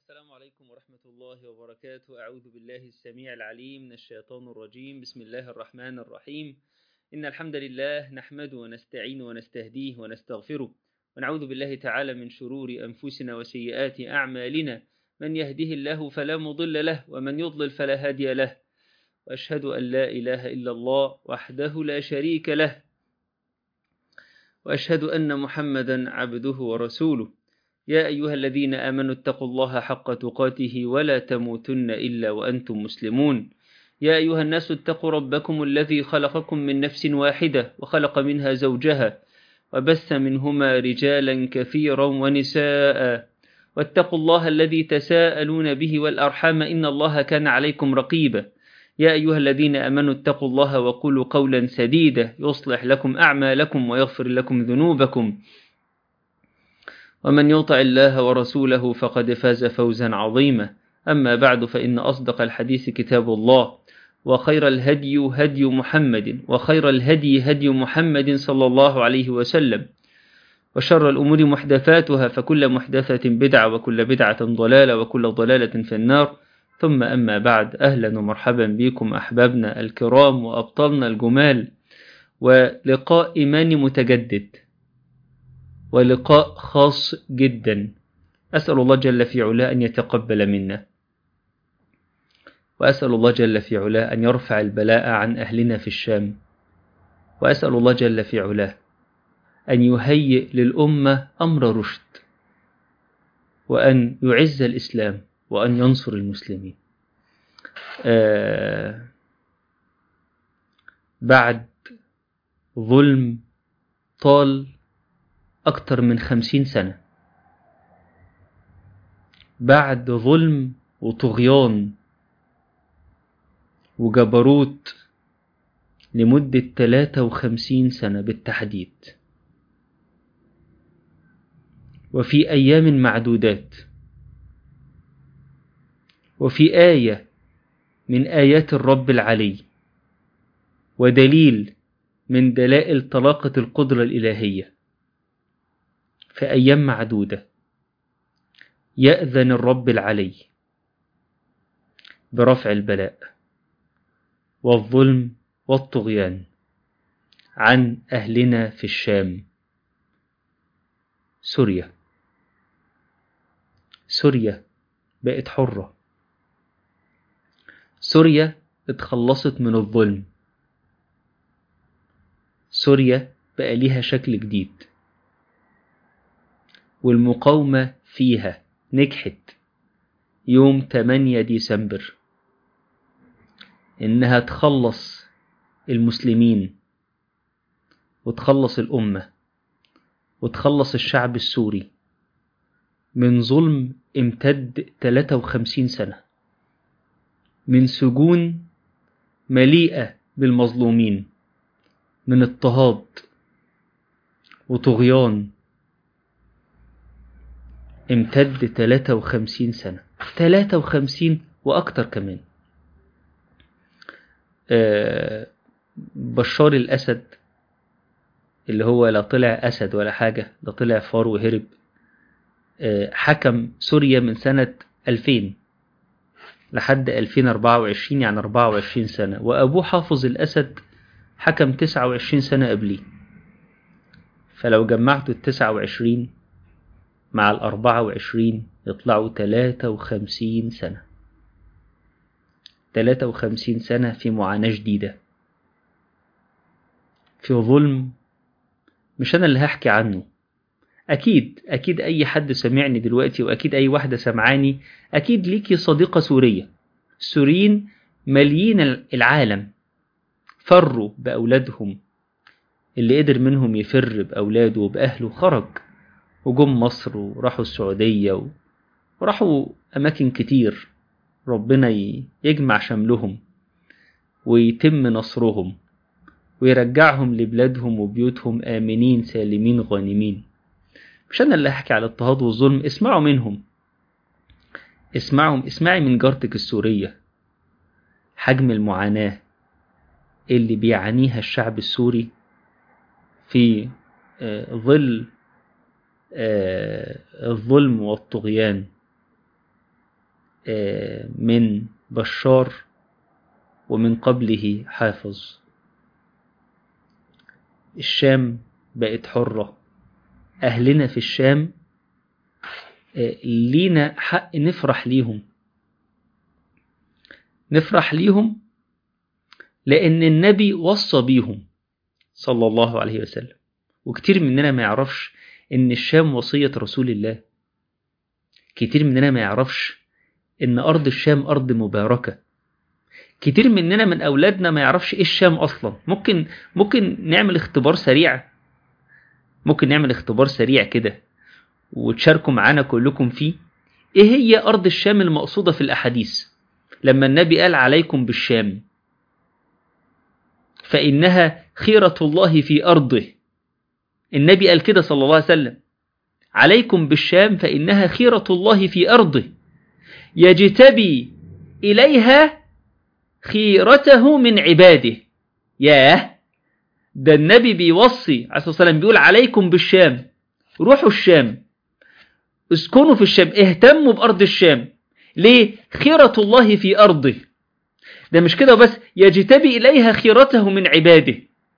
السلام عليكم ورحمة الله وبركاته أعوذ بالله السميع العليم من الشيطان الرجيم بسم الله الرحمن الرحيم إن الحمد لله نحمده ونستعين ونستهديه ونستغفره ونعوذ بالله تعالى من شرور أنفسنا وسيئات أعمالنا من يهده الله فلا مضل له ومن يضلل فلا هادي له وأشهد أن لا إله إلا الله وحده لا شريك له وأشهد أن محمدا عبده ورسوله يا أيها الذين آمنوا اتقوا الله حق تقاته ولا تموتن إلا وأنتم مسلمون يا أيها الناس اتقوا ربكم الذي خلقكم من نفس واحدة وخلق منها زوجها وبث منهما رجالا كثيرا ونساء واتقوا الله الذي تساءلون به والأرحام إن الله كان عليكم رقيبا يا أيها الذين آمنوا اتقوا الله وقولوا قولا سديدا يصلح لكم أعمالكم ويغفر لكم ذنوبكم ومن يطع الله ورسوله فقد فاز فوزا عظيما أما بعد فإن أصدق الحديث كتاب الله وخير الهدي هدي محمد وخير الهدي هدي محمد صلى الله عليه وسلم وشر الأمور محدثاتها فكل محدثة بدعة وكل بدعة ضلالة وكل ضلالة في النار ثم أما بعد أهلا ومرحبا بكم أحبابنا الكرام وأبطالنا الجمال ولقاء إيماني متجدد ولقاء خاص جدا أسأل الله جل في علاه أن يتقبل منا وأسأل الله جل في علاه أن يرفع البلاء عن أهلنا في الشام وأسأل الله جل في علاه أن يهيئ للأمة أمر رشد وأن يعز الإسلام وأن ينصر المسلمين آه بعد ظلم طال أكتر من خمسين سنة بعد ظلم وطغيان وجبروت لمدة تلاتة وخمسين سنة بالتحديد وفي أيام معدودات وفي آية من آيات الرب العلي ودليل من دلائل طلاقة القدرة الإلهية في أيام معدودة يأذن الرب العلي برفع البلاء والظلم والطغيان عن أهلنا في الشام سوريا سوريا بقت حرة سوريا اتخلصت من الظلم سوريا بقى ليها شكل جديد والمقاومة فيها نجحت يوم 8 ديسمبر إنها تخلص المسلمين وتخلص الأمة وتخلص الشعب السوري من ظلم امتد 53 سنة من سجون مليئة بالمظلومين من اضطهاد وطغيان امتد 53 سنة 53 وأكتر كمان آه بشار الأسد اللي هو لا طلع أسد ولا حاجة ده طلع فار وهرب آه حكم سوريا من سنة 2000 لحد 2024 يعني 24 سنة وأبوه حافظ الأسد حكم 29 سنة قبليه فلو جمعتوا ال 29 مع الأربعة وعشرين يطلعوا تلاتة وخمسين سنة تلاتة وخمسين سنة في معاناة جديدة في ظلم مش أنا اللي هحكي عنه أكيد أكيد أي حد سمعني دلوقتي وأكيد أي واحدة سمعاني أكيد ليكي صديقة سورية السوريين ماليين العالم فروا بأولادهم اللي قدر منهم يفر بأولاده وبأهله خرج وجم مصر وراحوا السعودية و... وراحوا أماكن كتير ربنا يجمع شملهم ويتم نصرهم ويرجعهم لبلادهم وبيوتهم آمنين سالمين غانمين مش أنا اللي أحكي على الاضطهاد والظلم اسمعوا منهم اسمعوا اسمعي من جارتك السورية حجم المعاناة اللي بيعانيها الشعب السوري في ظل الظلم والطغيان من بشار ومن قبله حافظ الشام بقت حرة أهلنا في الشام لينا حق نفرح ليهم نفرح ليهم لأن النبي وصى بيهم صلى الله عليه وسلم وكتير مننا ما يعرفش إن الشام وصية رسول الله كتير مننا ما يعرفش إن أرض الشام أرض مباركة كتير مننا من أولادنا ما يعرفش إيه الشام أصلا ممكن ممكن نعمل اختبار سريع ممكن نعمل اختبار سريع كده وتشاركوا معانا كلكم فيه إيه هي أرض الشام المقصودة في الأحاديث لما النبي قال عليكم بالشام فإنها خيرة الله في أرضه النبي قال كده صلى الله عليه وسلم عليكم بالشام فإنها خيرة الله في أرضه يجتبي إليها خيرته من عباده ياه ده النبي بيوصي عليه الصلاة والسلام بيقول عليكم بالشام روحوا الشام اسكنوا في الشام اهتموا بأرض الشام ليه خيرة الله في أرضه ده مش كده بس يجتبي إليها خيرته من عباده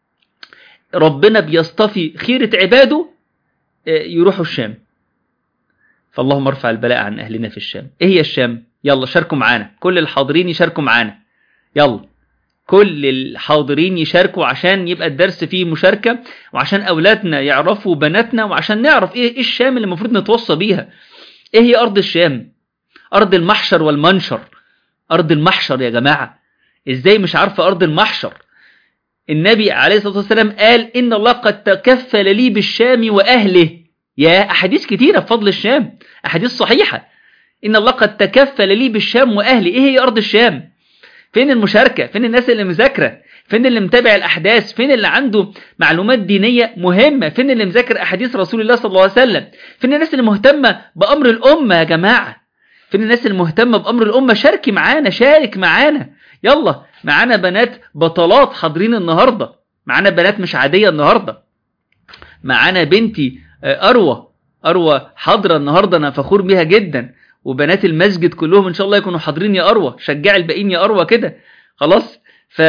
ربنا بيصطفي خيرة عباده يروحوا الشام فاللهم ارفع البلاء عن أهلنا في الشام إيه هي الشام يلا شاركوا معانا كل الحاضرين يشاركوا معانا يلا كل الحاضرين يشاركوا عشان يبقى الدرس فيه مشاركة وعشان أولادنا يعرفوا بناتنا وعشان نعرف إيه الشام اللي المفروض نتوصى بيها إيه هي أرض الشام أرض المحشر والمنشر أرض المحشر يا جماعة إزاي مش عارفة أرض المحشر النبي عليه الصلاة والسلام قال إن الله قد تكفل لي بالشام وأهله يا أحاديث كتيرة بفضل الشام أحاديث صحيحة إن الله قد تكفل لي بالشام وأهلي إيه هي أرض الشام فين المشاركة فين الناس اللي مذاكرة فين اللي متابع الأحداث فين اللي عنده معلومات دينية مهمة فين اللي مذاكر أحاديث رسول الله صلى الله عليه وسلم فين الناس اللي مهتمة بأمر الأمة يا جماعة فين الناس المهتمة بأمر الأمة شاركي معانا شارك معانا يلا معانا بنات بطلات حاضرين النهاردة معانا بنات مش عادية النهاردة معانا بنتي أروى أروى حاضرة النهاردة أنا فخور بيها جدا وبنات المسجد كلهم إن شاء الله يكونوا حاضرين يا أروى شجع الباقيين يا أروى كده خلاص ف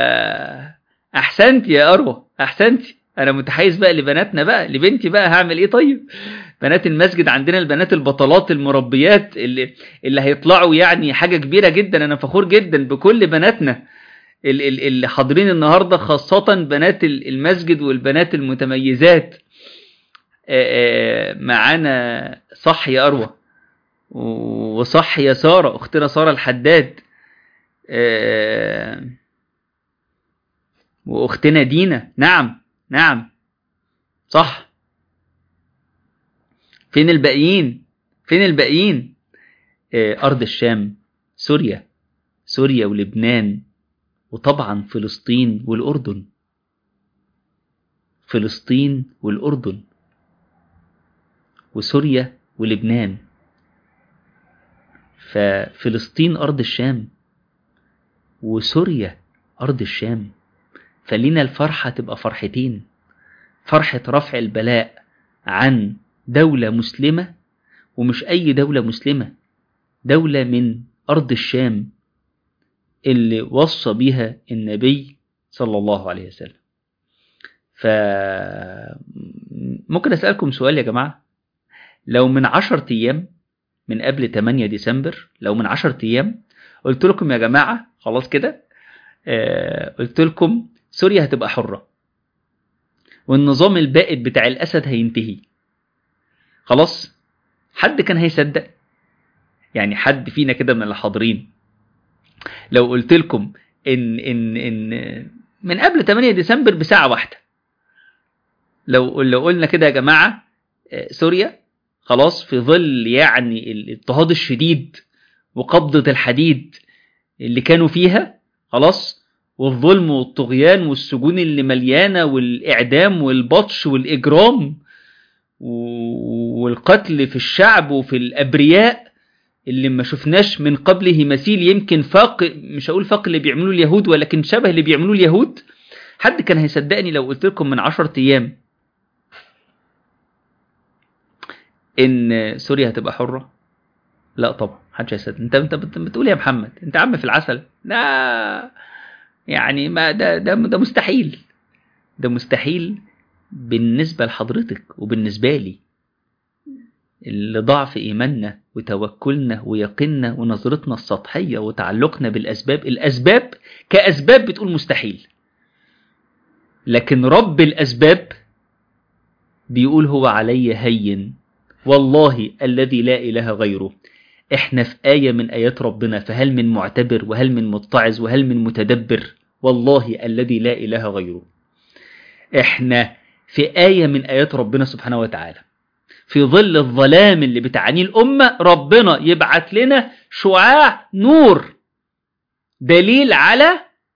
أحسنتي يا أروى أحسنتي أنا متحيز بقى لبناتنا بقى لبنتي بقى هعمل إيه طيب بنات المسجد عندنا البنات البطلات المربيات اللي, اللي هيطلعوا يعني حاجة كبيرة جدا أنا فخور جدا بكل بناتنا اللي حاضرين النهاردة خاصة بنات المسجد والبنات المتميزات معانا صح يا أروى وصح يا سارة أختنا سارة الحداد وأختنا دينا نعم نعم صح فين الباقيين فين الباقيين أرض الشام سوريا سوريا ولبنان وطبعا فلسطين والأردن فلسطين والأردن وسوريا ولبنان ففلسطين أرض الشام وسوريا أرض الشام فلينا الفرحة تبقى فرحتين فرحة رفع البلاء عن دولة مسلمة ومش أي دولة مسلمة دولة من أرض الشام اللي وصى بها النبي صلى الله عليه وسلم ف ممكن أسألكم سؤال يا جماعة لو من عشرة أيام من قبل 8 ديسمبر لو من 10 أيام قلت لكم يا جماعة خلاص كده آه قلت لكم سوريا هتبقى حرة والنظام البائد بتاع الأسد هينتهي خلاص حد كان هيصدق يعني حد فينا كده من اللي حاضرين لو قلت لكم إن, إن, إن من قبل 8 ديسمبر بساعة واحدة لو لو قلنا كده يا جماعة سوريا خلاص في ظل يعني الاضطهاد الشديد وقبضة الحديد اللي كانوا فيها خلاص والظلم والطغيان والسجون اللي مليانة والإعدام والبطش والإجرام والقتل في الشعب وفي الأبرياء اللي ما شفناش من قبله مثيل يمكن فاق مش هقول فاق اللي بيعملوه اليهود ولكن شبه اللي بيعملوه اليهود حد كان هيصدقني لو قلت لكم من عشرة أيام إن سوريا هتبقى حرة لا طبعا محدش هيصدق انت انت بت- بتقول يا محمد انت عم في العسل لا يعني ما ده ده ده مستحيل ده مستحيل بالنسبة لحضرتك وبالنسبة لي اللي ضعف إيماننا وتوكلنا ويقيننا ونظرتنا السطحية وتعلقنا بالأسباب الأسباب كأسباب بتقول مستحيل لكن رب الأسباب بيقول هو علي هين والله الذي لا إله غيره احنا في آية من آيات ربنا فهل من معتبر وهل من متعظ وهل من متدبر والله الذي لا إله غيره احنا في آية من آيات ربنا سبحانه وتعالى في ظل الظلام اللي بتعانيه الأمة ربنا يبعت لنا شعاع نور دليل على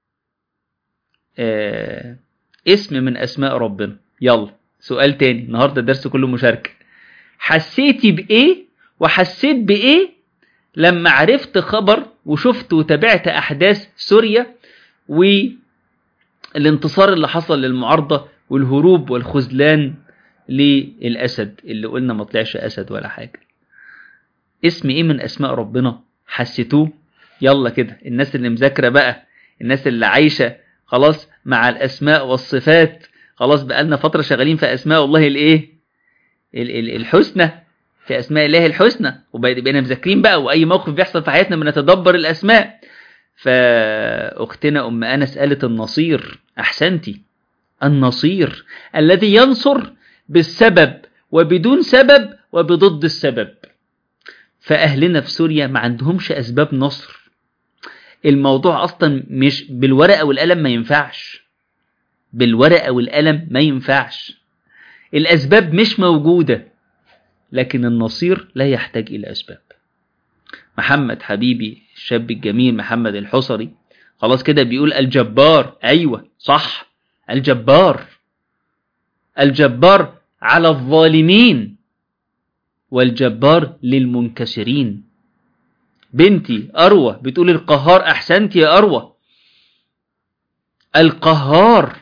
آه اسم من أسماء ربنا يلا سؤال تاني النهاردة الدرس كله مشاركة حسيتي بإيه وحسيت بإيه لما عرفت خبر وشفت وتابعت أحداث سوريا والانتصار اللي حصل للمعارضة والهروب والخذلان للأسد اللي قلنا ما طلعش أسد ولا حاجة اسم إيه من أسماء ربنا حسيتوه يلا كده الناس اللي مذاكرة بقى الناس اللي عايشة خلاص مع الأسماء والصفات خلاص بقالنا فترة شغالين في أسماء الله الإيه ال- ال- الحسنى في أسماء الله الحسنى وبقينا مذاكرين بقى وأي موقف بيحصل في حياتنا بنتدبر الأسماء فأختنا أم أنس قالت النصير أحسنتي النصير الذي ينصر بالسبب وبدون سبب وبضد السبب فأهلنا في سوريا ما عندهمش أسباب نصر الموضوع أصلا مش بالورقة والقلم ما ينفعش بالورقة والقلم ما ينفعش الأسباب مش موجودة لكن النصير لا يحتاج إلى أسباب محمد حبيبي الشاب الجميل محمد الحصري خلاص كده بيقول الجبار أيوة صح الجبار الجبار على الظالمين والجبار للمنكسرين بنتي أروى بتقول القهار أحسنت يا أروى القهار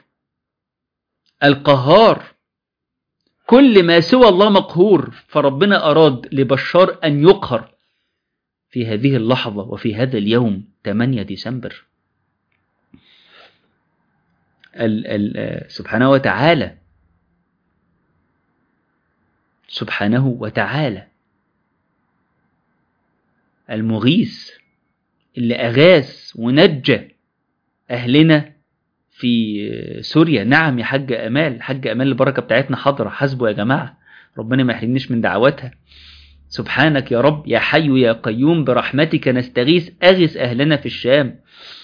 القهار كل ما سوى الله مقهور فربنا أراد لبشار أن يقهر في هذه اللحظة وفي هذا اليوم 8 ديسمبر ال ال سبحانه وتعالى سبحانه وتعالى المغيث اللي أغاث ونجى أهلنا في سوريا نعم يا حاج أمال حاج أمال البركة بتاعتنا حاضرة حاسبه يا جماعة ربنا ما يحرمنيش من دعواتها سبحانك يا رب يا حي يا قيوم برحمتك نستغيث أغث أهلنا في الشام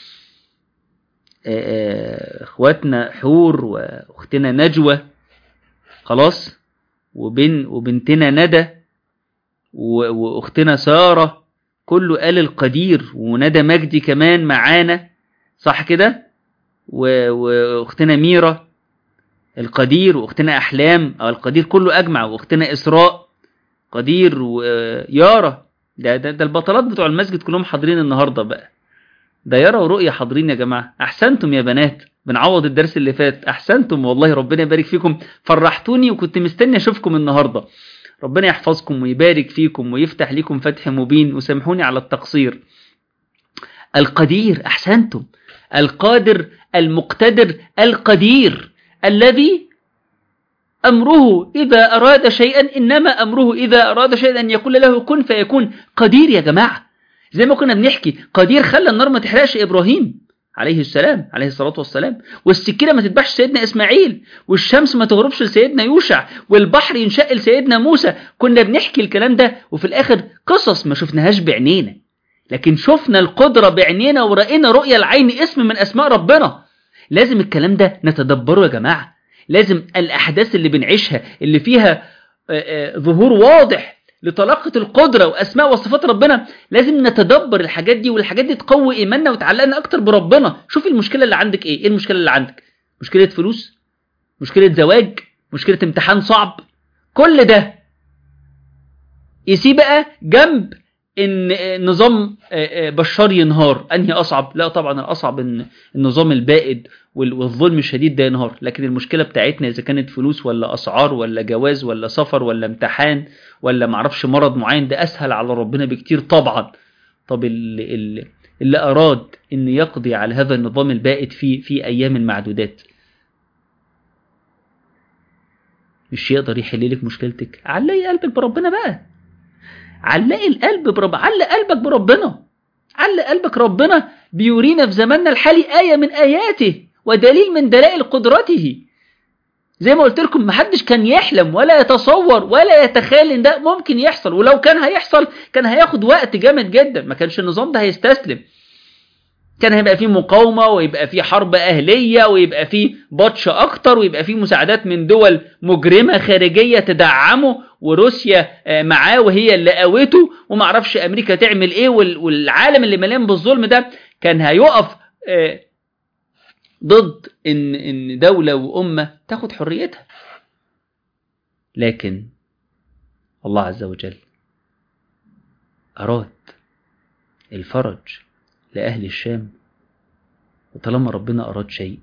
اخواتنا حور واختنا نجوى خلاص وبن وبنتنا ندى واختنا ساره كله قال القدير وندى مجدي كمان معانا صح كده واختنا ميرا القدير واختنا احلام او القدير كله اجمع واختنا اسراء قدير ويارا ده, ده ده البطلات بتوع المسجد كلهم حاضرين النهارده بقى ده يرى ورؤية حاضرين يا جماعة أحسنتم يا بنات بنعوض الدرس اللي فات أحسنتم والله ربنا يبارك فيكم فرحتوني وكنت مستني أشوفكم النهاردة ربنا يحفظكم ويبارك فيكم ويفتح لكم فتح مبين وسامحوني على التقصير القدير أحسنتم القادر المقتدر القدير الذي أمره إذا أراد شيئا إنما أمره إذا أراد شيئا أن يقول له كن فيكون قدير يا جماعة زي ما كنا بنحكي قدير خلى النار ما تحرقش ابراهيم عليه السلام عليه الصلاه والسلام والسكينه ما تذبحش سيدنا اسماعيل والشمس ما تغربش لسيدنا يوشع والبحر ينشق لسيدنا موسى كنا بنحكي الكلام ده وفي الاخر قصص ما شفناهاش بعينينا لكن شفنا القدره بعينينا ورأينا رؤيا العين اسم من اسماء ربنا لازم الكلام ده نتدبره يا جماعه لازم الاحداث اللي بنعيشها اللي فيها ظهور واضح لطلاقة القدرة وأسماء وصفات ربنا لازم نتدبر الحاجات دي والحاجات دي تقوي إيماننا وتعلقنا أكتر بربنا شوف المشكلة اللي عندك إيه إيه المشكلة اللي عندك مشكلة فلوس مشكلة زواج مشكلة امتحان صعب كل ده يسيب بقى جنب ان نظام بشار ينهار انهي اصعب لا طبعا الاصعب ان النظام البائد والظلم الشديد ده ينهار لكن المشكله بتاعتنا اذا كانت فلوس ولا اسعار ولا جواز ولا سفر ولا امتحان ولا معرفش مرض معين ده اسهل على ربنا بكتير طبعا طب اللي, اللي, اللي اراد ان يقضي على هذا النظام البائد في في ايام معدودات مش يقدر يحل لك مشكلتك علقي قلبك بربنا بقى علقي القلب برب علق قلبك بربنا علق قلبك ربنا بيورينا في زماننا الحالي آية من آياته ودليل من دلائل قدرته زي ما قلت لكم محدش كان يحلم ولا يتصور ولا يتخيل ان ده ممكن يحصل ولو كان هيحصل كان هياخد وقت جامد جدا ما كانش النظام ده هيستسلم كان هيبقى فيه مقاومة ويبقى فيه حرب أهلية ويبقى فيه بطش أكتر ويبقى فيه مساعدات من دول مجرمة خارجية تدعمه وروسيا معاه وهي اللي قوته ومعرفش أمريكا تعمل إيه والعالم اللي مليان بالظلم ده كان هيقف ضد إن إن دولة وأمة تاخد حريتها لكن الله عز وجل أراد الفرج لأهل الشام وطالما ربنا أراد شيء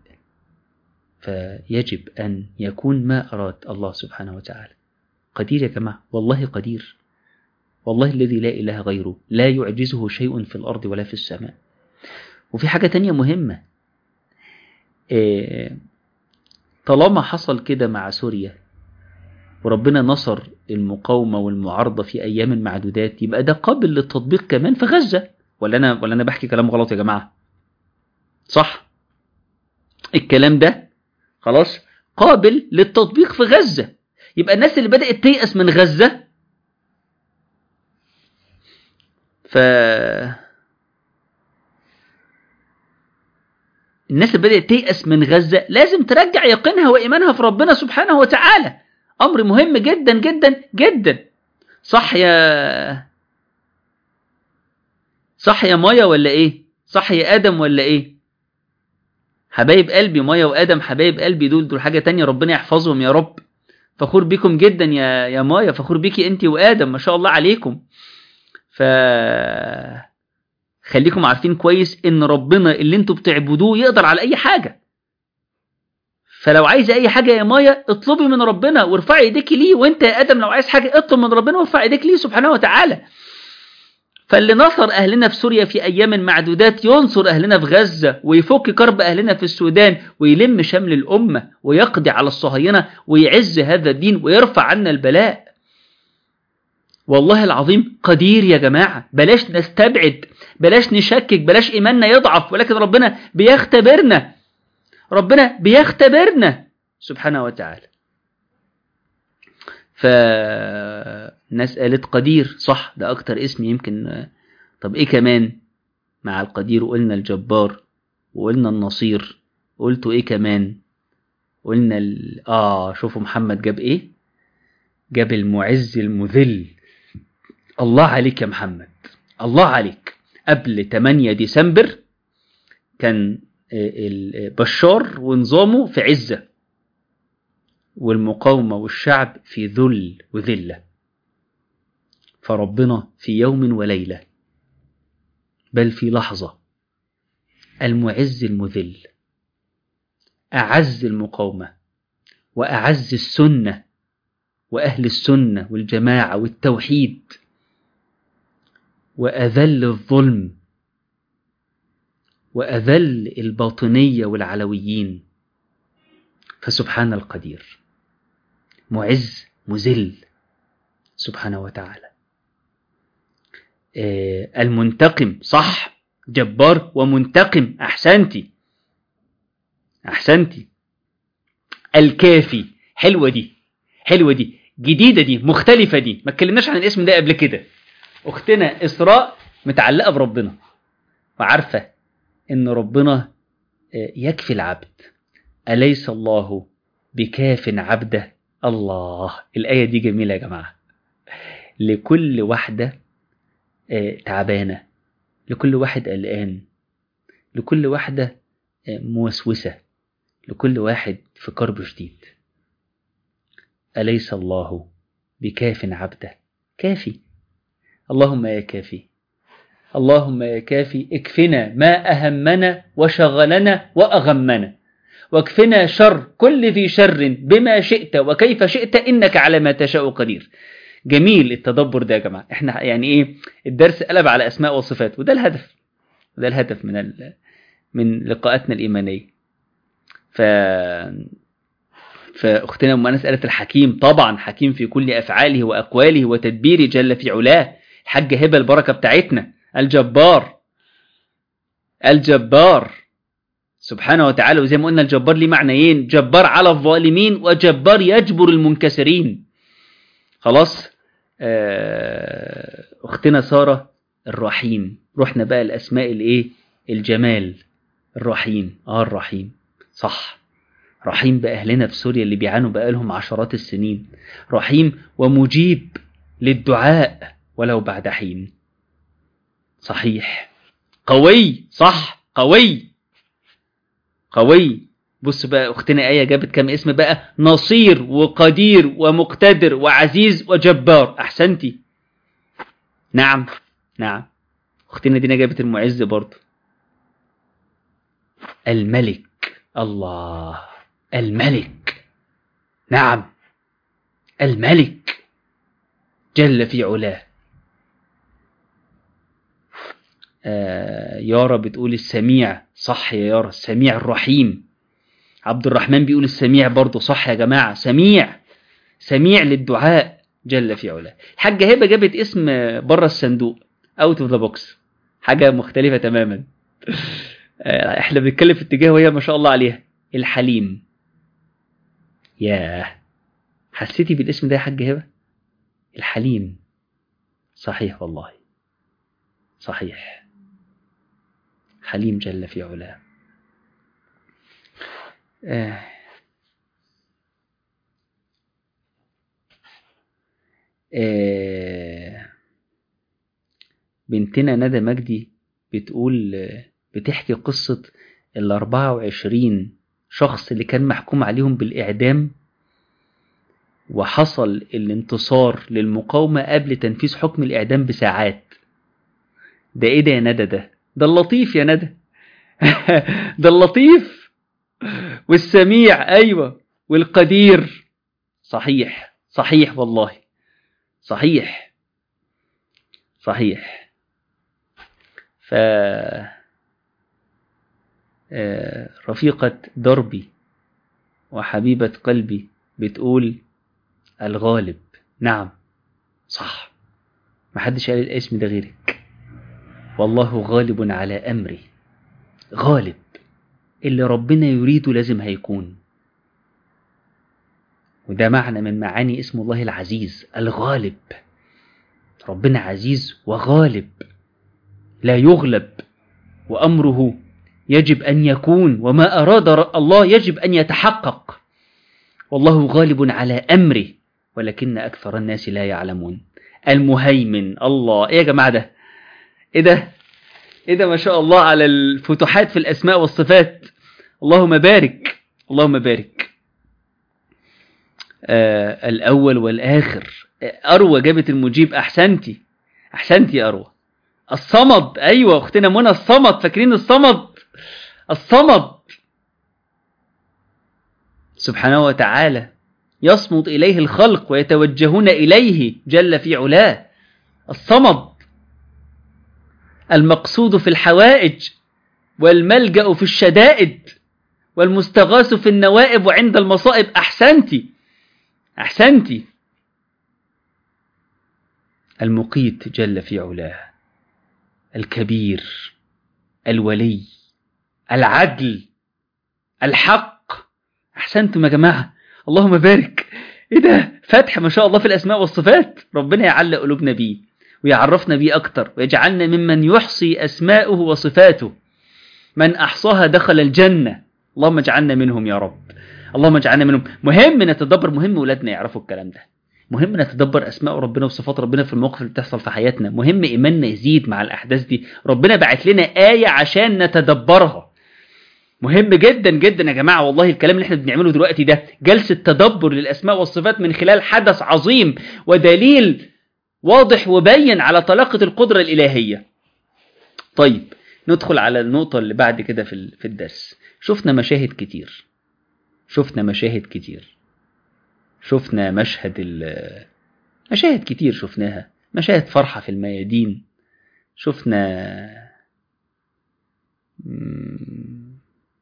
فيجب أن يكون ما أراد الله سبحانه وتعالى قدير يا جماعة والله قدير والله الذي لا إله غيره لا يعجزه شيء في الأرض ولا في السماء وفي حاجة تانية مهمة إيه طالما حصل كده مع سوريا وربنا نصر المقاومة والمعارضة في أيام معدودات يبقى ده قابل للتطبيق كمان في غزة ولا أنا ولا أنا بحكي كلام غلط يا جماعة صح الكلام ده خلاص قابل للتطبيق في غزة يبقى الناس اللي بدأت تيأس من غزة ف الناس اللي بدأت تيأس من غزة لازم ترجع يقينها وإيمانها في ربنا سبحانه وتعالى أمر مهم جدا جدا جدا صح يا صح يا مايا ولا إيه صح يا آدم ولا إيه حبايب قلبي مايا وآدم حبايب قلبي دول دول حاجة تانية ربنا يحفظهم يا رب فخور بكم جدا يا يا مايا فخور بيكي انت وآدم ما شاء الله عليكم ف خليكم عارفين كويس ان ربنا اللي انتوا بتعبدوه يقدر على اي حاجة فلو عايزه اي حاجة يا مايا اطلبي من ربنا وارفعي ايديك ليه وانت يا ادم لو عايز حاجة اطلب من ربنا وارفع ايديك ليه سبحانه وتعالى فاللي نصر اهلنا في سوريا في ايام معدودات ينصر اهلنا في غزة ويفك كرب اهلنا في السودان ويلم شمل الامة ويقضي على الصهاينة ويعز هذا الدين ويرفع عنا البلاء والله العظيم قدير يا جماعة بلاش نستبعد بلاش نشكك بلاش إيماننا يضعف ولكن ربنا بيختبرنا ربنا بيختبرنا سبحانه وتعالى فالناس قالت قدير صح ده أكتر اسم يمكن طب إيه كمان مع القدير وقلنا الجبار وقلنا النصير قلتوا إيه كمان قلنا ال... آه شوفوا محمد جاب إيه جاب المعز المذل الله عليك يا محمد الله عليك قبل 8 ديسمبر كان بشار ونظامه في عزة والمقاومة والشعب في ذل وذلة فربنا في يوم وليلة بل في لحظة المعز المذل أعز المقاومة وأعز السنة وأهل السنة والجماعة والتوحيد وأذل الظلم وأذل الباطنية والعلويين فسبحان القدير معز مذل سبحانه وتعالى آه المنتقم صح جبار ومنتقم أحسنتي أحسنتي الكافي حلوة دي حلوة دي جديدة دي مختلفة دي ما اتكلمناش عن الاسم ده قبل كده اختنا اسراء متعلقه بربنا وعارفه ان ربنا يكفي العبد اليس الله بكاف عبده الله الايه دي جميله يا جماعه لكل واحده تعبانه لكل واحد قلقان لكل واحده موسوسه لكل واحد في كرب شديد اليس الله بكاف عبده كافي اللهم يا كافي اللهم يا كافي اكفنا ما أهمنا وشغلنا وأغمنا واكفنا شر كل ذي شر بما شئت وكيف شئت إنك على ما تشاء قدير جميل التدبر ده يا جماعة احنا يعني ايه الدرس قلب على أسماء وصفات وده الهدف وده الهدف من ال... من لقاءاتنا الإيمانية ف فأختنا أم أنس قالت الحكيم طبعا حكيم في كل أفعاله وأقواله وتدبيره جل في علاه الحاج هبة البركة بتاعتنا الجبار الجبار سبحانه وتعالى وزي ما قلنا الجبار ليه معنيين جبار على الظالمين وجبار يجبر المنكسرين خلاص آه، أختنا سارة الرحيم رحنا بقى الأسماء الإيه الجمال الرحيم آه الرحيم صح رحيم بأهلنا في سوريا اللي بيعانوا بقالهم عشرات السنين رحيم ومجيب للدعاء ولو بعد حين صحيح قوي صح قوي قوي بص بقى اختنا ايه جابت كام اسم بقى نصير وقدير ومقتدر وعزيز وجبار احسنتي نعم نعم اختنا دينا جابت المعز برضه الملك الله الملك نعم الملك جل في علاه آه يارا بتقول السميع صح يا يارا السميع الرحيم عبد الرحمن بيقول السميع برضه صح يا جماعة سميع سميع للدعاء جل في علاه الحاجة هبة جابت اسم بره الصندوق اوت اوف ذا بوكس حاجة مختلفة تماما آه احنا بنتكلم في اتجاه وهي ما شاء الله عليها الحليم ياه حسيتي بالاسم ده يا حاج هبة الحليم صحيح والله صحيح حليم جل في علاه آه. آه. بنتنا ندى مجدي بتقول بتحكي قصة ال 24 شخص اللي كان محكوم عليهم بالإعدام وحصل الانتصار للمقاومة قبل تنفيذ حكم الإعدام بساعات ده إيه ده يا ندى ده ده اللطيف يا ندى ده اللطيف والسميع أيوة والقدير صحيح صحيح والله صحيح صحيح ف رفيقة دربي وحبيبة قلبي بتقول الغالب نعم صح محدش قال الاسم ده غيرك والله غالب على أمري غالب اللي ربنا يريده لازم هيكون وده معنى من معاني اسم الله العزيز الغالب ربنا عزيز وغالب لا يغلب وأمره يجب أن يكون وما أراد الله يجب أن يتحقق والله غالب على أمره ولكن أكثر الناس لا يعلمون المهيمن الله إيه يا جماعة ده إيه ده إيه ده ما شاء الله على الفتوحات في الأسماء والصفات اللهم بارك اللهم بارك آه الأول والآخر أروى جابت المجيب أحسنتي أحسنتي يا أروى الصمد أيوة أختنا منى الصمد فاكرين الصمد الصمد سبحانه وتعالى يصمد إليه الخلق ويتوجهون إليه جل في علاه الصمد المقصود في الحوائج والملجأ في الشدائد والمستغاث في النوائب وعند المصائب أحسنتي أحسنتي المقيت جل في علاه الكبير الولي العدل الحق احسنتم يا جماعه اللهم بارك ايه ده فتح ما شاء الله في الاسماء والصفات ربنا يعلق قلوبنا بيه ويعرفنا بيه اكتر ويجعلنا ممن يحصي اسماءه وصفاته من احصاها دخل الجنه اللهم اجعلنا منهم يا رب اللهم اجعلنا منهم مهم نتدبر مهم ولادنا يعرفوا الكلام ده مهم نتدبر اسماء ربنا وصفات ربنا في المواقف اللي بتحصل في حياتنا مهم ايماننا يزيد مع الاحداث دي ربنا بعت لنا ايه عشان نتدبرها مهم جدا جدا يا جماعه والله الكلام اللي احنا بنعمله دلوقتي ده جلسه تدبر للاسماء والصفات من خلال حدث عظيم ودليل واضح وبين على طلاقه القدره الالهيه طيب ندخل على النقطة اللي بعد كده في ال- في الدرس شفنا مشاهد كتير شفنا مشاهد كتير شفنا مشهد ال مشاهد كتير شفناها مشاهد فرحة في الميادين شفنا مم،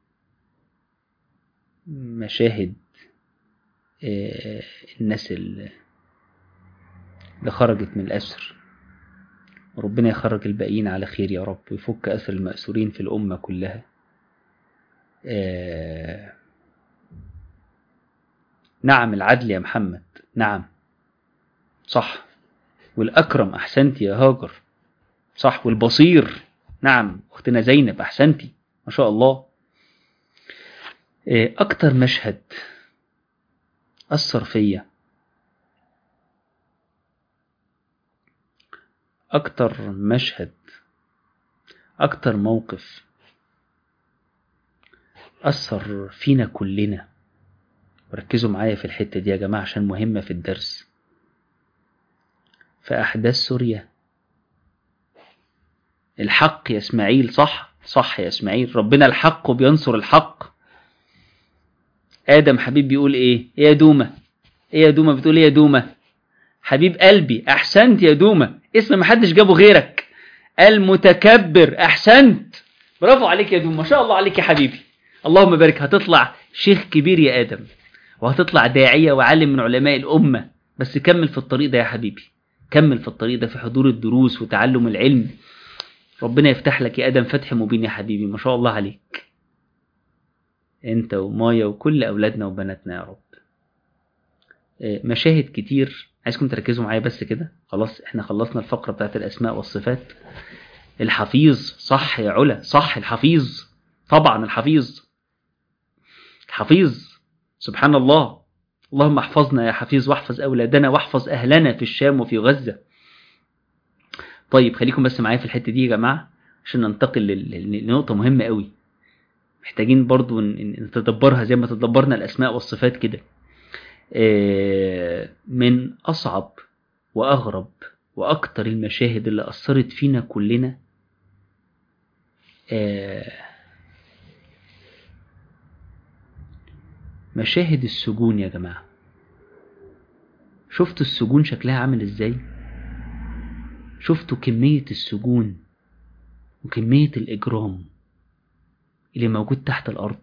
مشاهد آه، الناس ال- اللي خرجت من الأسر وربنا يخرج الباقيين على خير يا رب ويفك أسر المأسورين في الأمة كلها آه، نعم العدل يا محمد نعم صح والأكرم أحسنت يا هاجر صح والبصير نعم أختنا زينب أحسنتي ما شاء الله آه، أكتر مشهد أثر فيا أكتر مشهد أكتر موقف أثر فينا كلنا وركزوا معايا في الحتة دي يا جماعة عشان مهمة في الدرس في أحداث سوريا الحق يا إسماعيل صح صح يا إسماعيل ربنا الحق وبينصر الحق آدم حبيب بيقول إيه إيه يا دومة إيه يا دومة بتقول إيه يا دومة حبيب قلبي أحسنت يا دومة اسم محدش جابه غيرك المتكبر أحسنت برافو عليك يا دومة ما شاء الله عليك يا حبيبي اللهم بارك هتطلع شيخ كبير يا آدم وهتطلع داعية وعالم من علماء الأمة بس كمل في الطريق ده يا حبيبي كمل في الطريق ده في حضور الدروس وتعلم العلم ربنا يفتح لك يا آدم فتح مبين يا حبيبي ما شاء الله عليك انت ومايا وكل أولادنا وبناتنا يا رب آه، مشاهد كتير عايزكم تركزوا معايا بس كده خلاص احنا خلصنا الفقرة بتاعت الأسماء والصفات الحفيظ صح يا علا صح الحفيظ طبعا الحفيظ الحفيظ سبحان الله اللهم احفظنا يا حفيظ واحفظ أولادنا واحفظ أهلنا في الشام وفي غزة طيب خليكم بس معايا في الحتة دي يا جماعة عشان ننتقل لل- لل- لنقطة مهمة قوي محتاجين برضو ن- ن- نتدبرها زي ما تدبرنا الأسماء والصفات كده آه، من أصعب وأغرب وأكتر المشاهد اللي أثرت فينا كلنا آه، مشاهد السجون يا جماعة شفتوا السجون شكلها عامل ازاي شفتوا كمية السجون وكمية الإجرام اللي موجود تحت الأرض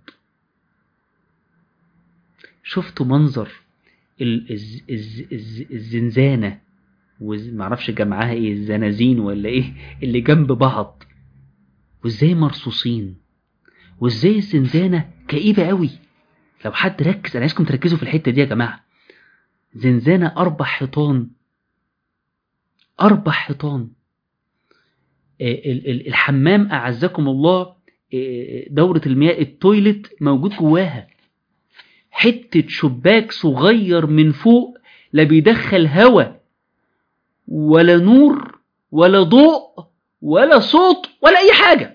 شفتوا منظر ال- الز- الز- الز- الزنزانة وز- معرفش جمعها ايه الزنازين ولا ايه اللي جنب بعض وازاي مرصوصين وازاي الزنزانة كئيبة قوي لو حد ركز انا عايزكم تركزوا في الحتة دي يا جماعة زنزانة أربع حيطان أربع حيطان آه، ال- ال- الحمام أعزكم الله آه، دورة المياه التويلت موجود جواها حتة شباك صغير من فوق لا بيدخل هوا ولا نور ولا ضوء ولا صوت ولا أي حاجة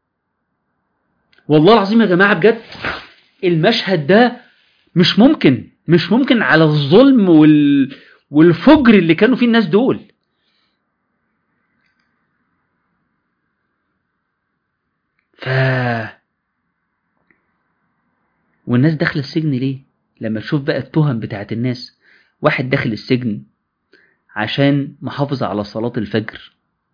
والله العظيم يا جماعة بجد المشهد ده مش ممكن مش ممكن على الظلم وال... والفجر اللي كانوا فيه الناس دول ف والناس داخله السجن ليه لما تشوف بقى التهم بتاعت الناس واحد داخل السجن عشان محافظ على صلاة الفجر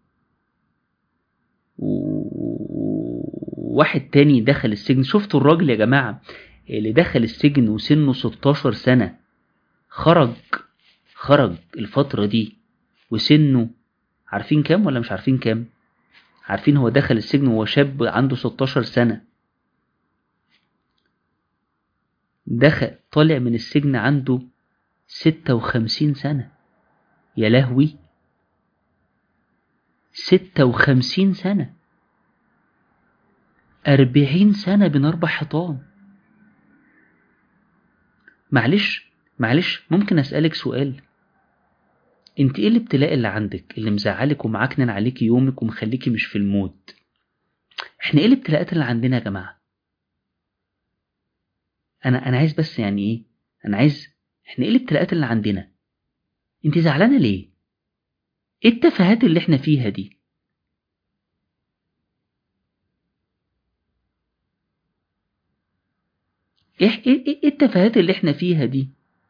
وواحد تاني دخل السجن شفتوا الراجل يا جماعة اللي دخل السجن وسنه 16 سنة خرج خرج الفترة دي وسنه عارفين كام ولا مش عارفين كام عارفين هو دخل السجن وهو شاب عنده 16 سنة دخل طالع من السجن عنده 56 سنة يا لهوي 56 سنة أربعين سنة بين أربع حيطان معلش معلش ممكن أسألك سؤال انت ايه الابتلاء اللي عندك اللي مزعلك ومعكنن عليكي يومك ومخليكي مش في المود احنا ايه الابتلاءات اللي عندنا يا جماعة انا انا عايز بس يعني ايه انا عايز احنا ايه الابتلاءات اللي عندنا انت زعلانة ليه ايه التفاهات اللي احنا فيها دي ايه ايه ايه التفاهات اللي احنا فيها دي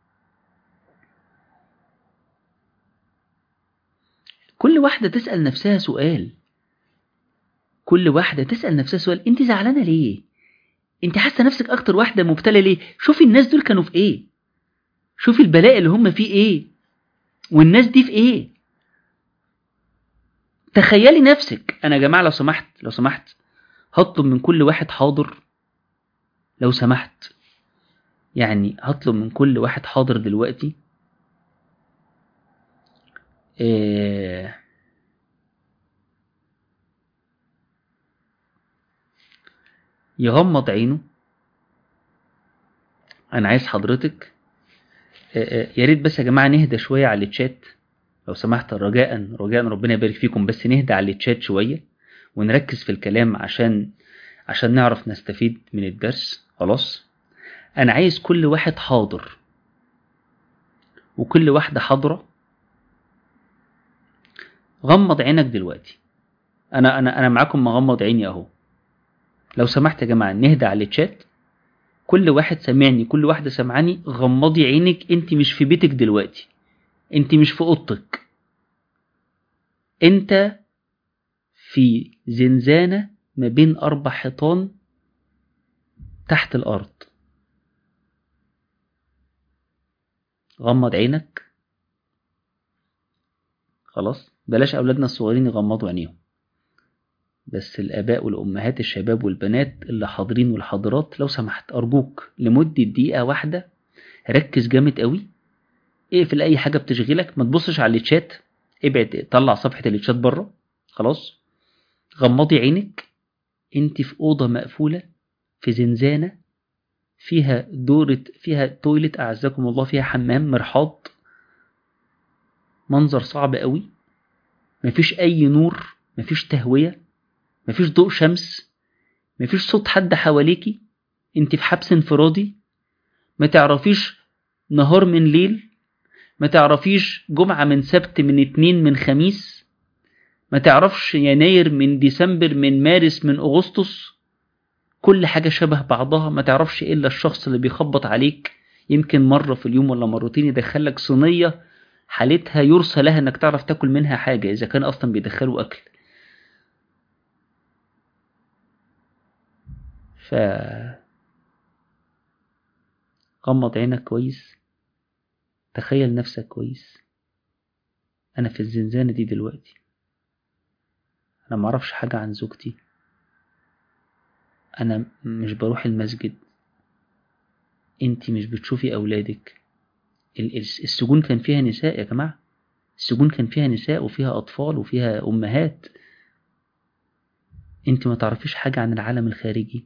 كل واحدة تسأل نفسها سؤال كل واحدة تسأل نفسها سؤال انت زعلانة ليه انت حاسة نفسك اكتر واحدة مبتلى ليه شوفي الناس دول كانوا في ايه شوفي البلاء اللي هم فيه ايه والناس دي في ايه تخيلي نفسك انا يا جماعة لو سمحت لو سمحت هطلب من كل واحد حاضر لو سمحت يعني هطلب من كل واحد حاضر دلوقتي إيه يغمض عينه انا عايز حضرتك يا ريت بس يا جماعه نهدى شويه على الشات لو سمحت رجاء رجاء ربنا يبارك فيكم بس نهدى على الشات شويه ونركز في الكلام عشان عشان نعرف نستفيد من الدرس خلاص انا عايز كل واحد حاضر وكل واحده حاضره غمض عينك دلوقتي انا انا انا معاكم مغمض عيني اهو لو سمحت يا جماعه نهدى على الشات كل واحد سامعني كل واحده سامعاني غمضي عينك انت مش في بيتك دلوقتي انت مش في اوضتك انت في زنزانه ما بين اربع حيطان تحت الارض غمض عينك خلاص بلاش اولادنا الصغيرين يغمضوا عينيهم بس الآباء والأمهات الشباب والبنات اللي حاضرين والحاضرات لو سمحت أرجوك لمدة دقيقة واحدة ركز جامد قوي اقفل أي حاجة بتشغلك ما تبصش على الشات ابعد طلع صفحة الشات بره خلاص غمضي عينك انت في أوضة مقفولة في زنزانة فيها دورة فيها تويلت أعزكم الله فيها حمام مرحاض منظر صعب قوي مفيش أي نور مفيش تهوية مفيش ضوء شمس مفيش صوت حد حواليكي انت في حبس انفرادي ما تعرفيش نهار من ليل ما تعرفيش جمعة من سبت من اتنين من خميس ما تعرفش يناير من ديسمبر من مارس من أغسطس كل حاجة شبه بعضها ما تعرفش إلا الشخص اللي بيخبط عليك يمكن مرة في اليوم ولا مرتين يدخلك صينية حالتها يرسى لها انك تعرف تاكل منها حاجة اذا كان اصلا بيدخلوا اكل ف غمض عينك كويس تخيل نفسك كويس انا في الزنزانة دي دلوقتي انا معرفش حاجة عن زوجتي انا مش بروح المسجد انتي مش بتشوفي اولادك السجون كان فيها نساء يا جماعة السجون كان فيها نساء وفيها أطفال وفيها أمهات انت ما تعرفيش حاجة عن العالم الخارجي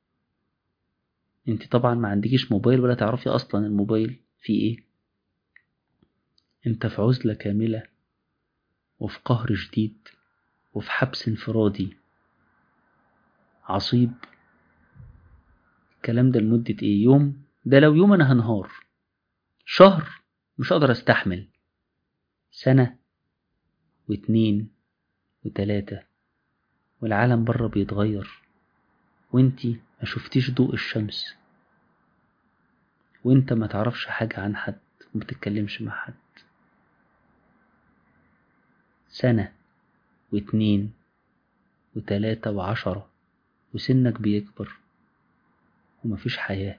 انت طبعا ما عندكيش موبايل ولا تعرفي أصلا الموبايل فيه ايه انت في عزلة كاملة وفي قهر شديد وفي حبس انفرادي عصيب الكلام ده لمدة ايه يوم ده لو يوم انا هنهار شهر مش هقدر استحمل سنة واتنين وتلاتة والعالم بره بيتغير وانتي ما شفتيش ضوء الشمس وانت ما تعرفش حاجة عن حد وما تتكلمش مع حد سنة واتنين وتلاتة وعشرة وسنك بيكبر ومفيش حياه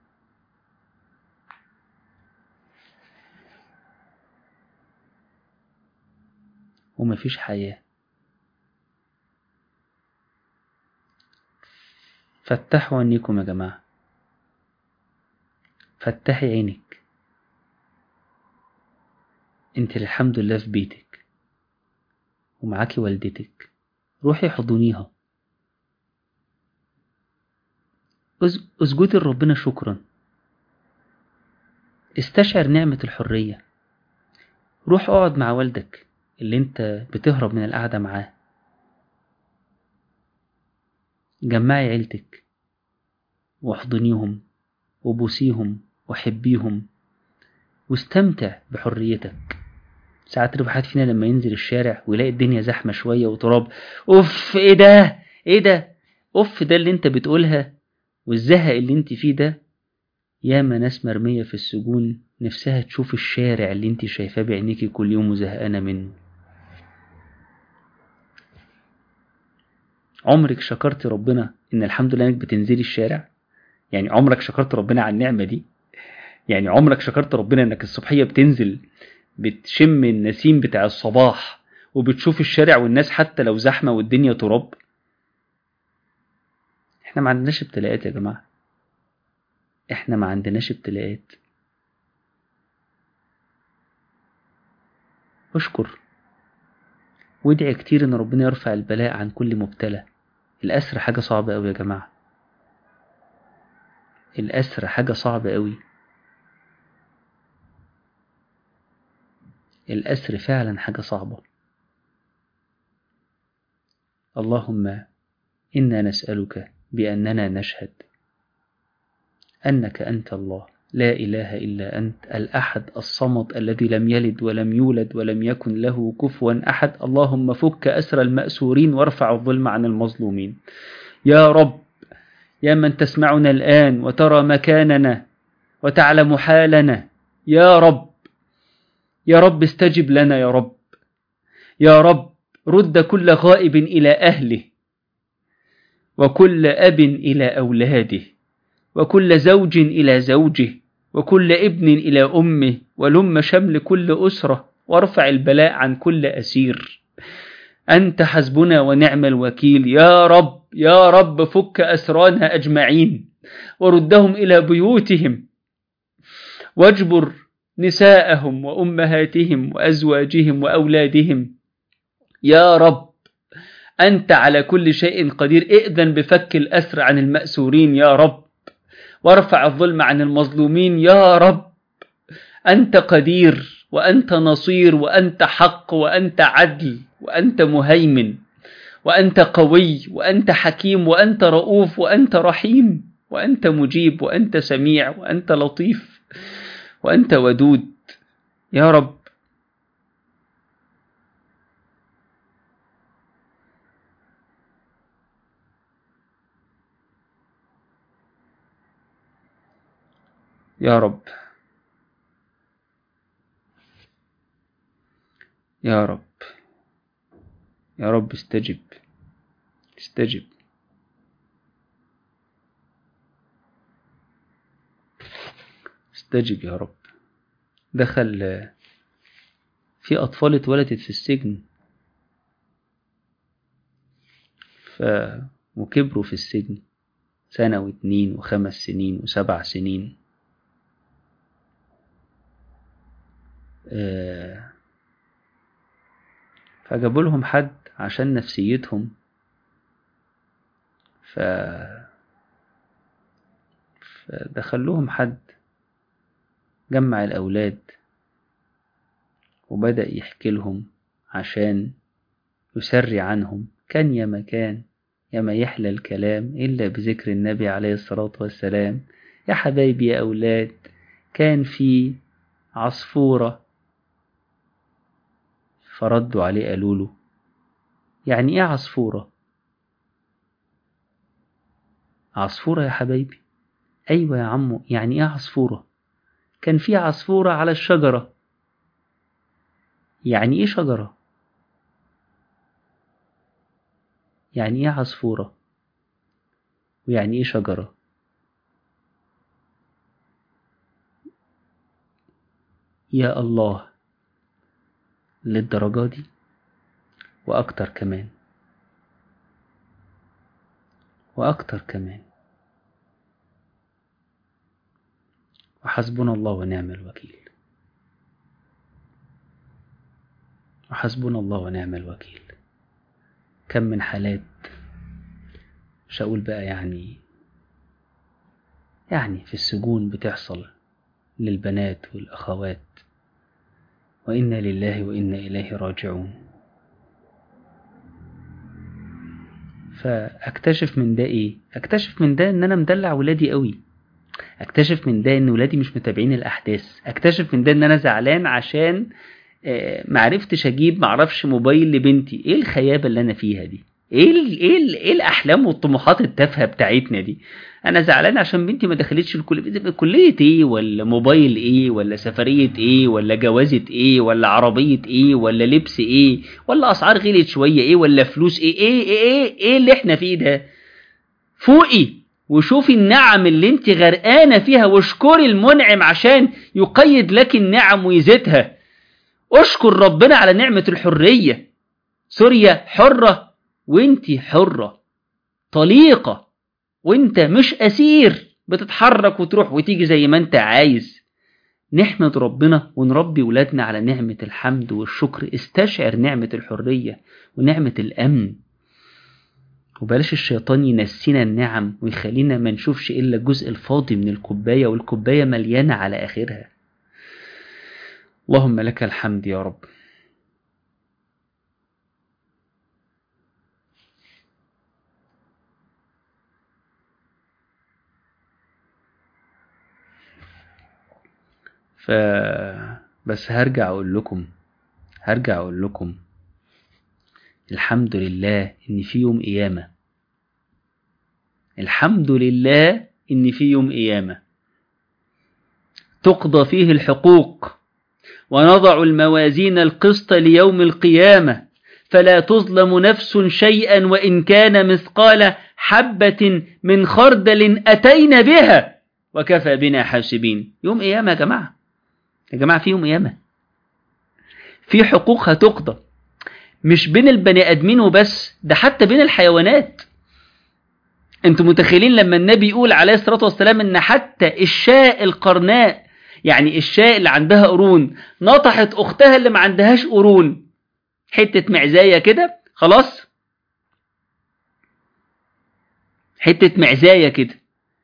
ومفيش حياة فتحوا عينيكم يا جماعة فتحي عينك انت الحمد لله في بيتك ومعاكي والدتك روحي حضنيها اسجدي لربنا شكرا استشعر نعمة الحرية روح اقعد مع والدك اللي انت بتهرب من القعدة معاه جمعي عيلتك واحضنيهم وبوسيهم وحبيهم واستمتع بحريتك ساعات الواحد فينا لما ينزل الشارع ويلاقي الدنيا زحمة شوية وتراب اوف ايه ده ايه ده اوف ده اللي انت بتقولها والزهق اللي انت فيه ده ياما ناس مرمية في السجون نفسها تشوف الشارع اللي انت شايفاه بعينيكي كل يوم وزهقانة منه عمرك شكرت ربنا ان الحمد لله انك بتنزلي الشارع يعني عمرك شكرت ربنا على النعمة دي يعني عمرك شكرت ربنا انك الصبحية بتنزل بتشم النسيم بتاع الصباح وبتشوف الشارع والناس حتى لو زحمة والدنيا تراب احنا ما عندناش ابتلاءات يا جماعة احنا ما عندناش ابتلاءات اشكر وادعي كتير ان ربنا يرفع البلاء عن كل مبتلى الأسر حاجة صعبة أوي يا جماعة الأسر حاجة صعبة أوي الأسر فعلا حاجة صعبة اللهم إنا نسألك بأننا نشهد أنك أنت الله لا إله إلا أنت الأحد الصمد الذي لم يلد ولم يولد ولم يكن له كفوا أحد اللهم فك أسر المأسورين وارفع الظلم عن المظلومين يا رب يا من تسمعنا الآن وترى مكاننا وتعلم حالنا يا رب يا رب استجب لنا يا رب يا رب رد كل غائب إلى أهله وكل أب إلى أولاده وكل زوج إلى زوجه وكل ابن إلى أمه ولم شمل كل أسرة وارفع البلاء عن كل أسير أنت حسبنا ونعم الوكيل يا رب يا رب فك أسرانا أجمعين وردهم إلى بيوتهم واجبر نساءهم وأمهاتهم وأزواجهم وأولادهم يا رب أنت على كل شيء قدير ائذن بفك الأسر عن المأسورين يا رب وارفع الظلم عن المظلومين يا رب أنت قدير وأنت نصير وأنت حق وأنت عدل وأنت مهيمن وأنت قوي وأنت حكيم وأنت رؤوف وأنت رحيم وأنت مجيب وأنت سميع وأنت لطيف وأنت ودود يا رب يا رب يا رب يا رب استجب استجب استجب يا رب دخل في أطفال اتولدت في السجن ف... وكبروا في السجن سنة واتنين وخمس سنين وسبع سنين فجابوا لهم حد عشان نفسيتهم ف فدخلوهم حد جمع الأولاد وبدأ يحكي لهم عشان يسري عنهم كان يا مكان يا ما يحلى الكلام إلا بذكر النبي عليه الصلاة والسلام يا حبايبي يا أولاد كان في عصفورة فردوا عليه قالوا له يعني ايه عصفورة عصفورة يا حبايبي ايوه يا عمو يعني ايه عصفورة كان في عصفورة على الشجرة يعني ايه شجرة يعني ايه عصفورة ويعني ايه شجرة يا الله للدرجة دي وأكتر كمان وأكتر كمان وحسبنا الله ونعم الوكيل وحسبنا الله ونعم الوكيل كم من حالات مش هقول بقى يعني يعني في السجون بتحصل للبنات والأخوات وإنا لله وإنا إليه راجعون فأكتشف من ده إيه؟ أكتشف من ده إن أنا مدلع ولادي قوي أكتشف من ده إن ولادي مش متابعين الأحداث أكتشف من ده إن أنا زعلان عشان معرفتش أجيب معرفش موبايل لبنتي إيه الخيابة اللي أنا فيها دي؟ ايه ال ايه ال ايه الاحلام والطموحات التافهه بتاعتنا دي انا زعلان عشان بنتي ما دخلتش الكليه كليه ايه ولا موبايل ايه ولا سفريه ايه ولا جوازه ايه ولا عربيه ايه ولا لبس ايه ولا اسعار غلت شويه ايه ولا فلوس ايه ايه ايه ايه, إيه اللي احنا فيه ده فوقي وشوفي النعم اللي انت غرقانه فيها واشكري المنعم عشان يقيد لك النعم ويزيدها اشكر ربنا على نعمه الحريه سوريا حره وانت حره طليقه وانت مش اسير بتتحرك وتروح وتيجي زي ما انت عايز نحمد ربنا ونربي ولادنا على نعمة الحمد والشكر استشعر نعمة الحرية ونعمة الأمن وبلاش الشيطان ينسينا النعم ويخلينا ما نشوفش إلا الجزء الفاضي من الكوباية والكوباية مليانة على آخرها اللهم لك الحمد يا رب ف بس هرجع اقول لكم هرجع اقول لكم الحمد لله ان في يوم قيامه الحمد لله ان في يوم قيامه تقضى فيه الحقوق ونضع الموازين القسط ليوم القيامه فلا تظلم نفس شيئا وان كان مثقال حبه من خردل اتينا بها وكفى بنا حاسبين يوم قيامه يا جماعه يا جماعة في يوم قيامة في حقوق هتقضى مش بين البني آدمين وبس ده حتى بين الحيوانات انتوا متخيلين لما النبي يقول عليه الصلاة والسلام ان حتى الشاء القرناء يعني الشاء اللي عندها قرون نطحت اختها اللي ما عندهاش قرون حتة معزاية كده خلاص حتة معزاية كده